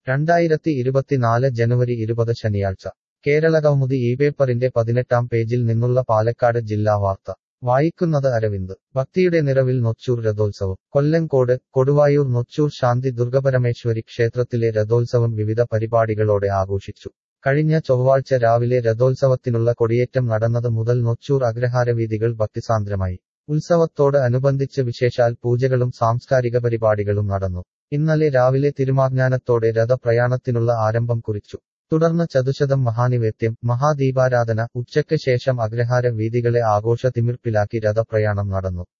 രണ്ടായിരത്തി ഇരുപത്തിനാല് ജനുവരി ഇരുപത് ശനിയാഴ്ച കേരളകൗമുദി ഈ പേപ്പറിന്റെ പതിനെട്ടാം പേജിൽ നിന്നുള്ള പാലക്കാട് ജില്ലാ വാർത്ത വായിക്കുന്നത് അരവിന്ദ് ഭക്തിയുടെ നിറവിൽ നൊച്ചൂർ രഥോത്സവം കൊല്ലങ്കോട് കൊടുവായൂർ നൊച്ചൂർ ശാന്തി ദുർഗപരമേശ്വരി ക്ഷേത്രത്തിലെ രഥോത്സവം വിവിധ പരിപാടികളോടെ ആഘോഷിച്ചു കഴിഞ്ഞ ചൊവ്വാഴ്ച രാവിലെ രഥോത്സവത്തിനുള്ള കൊടിയേറ്റം നടന്നത് മുതൽ നൊച്ചൂർ അഗ്രഹാരവീതികൾ ഭക്തിസാന്ദ്രമായി ഉത്സവത്തോട് അനുബന്ധിച്ച് വിശേഷാൽ പൂജകളും സാംസ്കാരിക പരിപാടികളും നടന്നു ഇന്നലെ രാവിലെ തിരുമാജ്ഞാനത്തോടെ രഥപ്രയാണത്തിനുള്ള ആരംഭം കുറിച്ചു തുടർന്ന് ചതുശതം മഹാനിവേദ്യം മഹാദീപാരാധന ഉച്ചയ്ക്ക് ശേഷം അഗ്രഹാര വീതികളെ ആഘോഷ തിമിർപ്പിലാക്കി രഥപ്രയാണം നടന്നു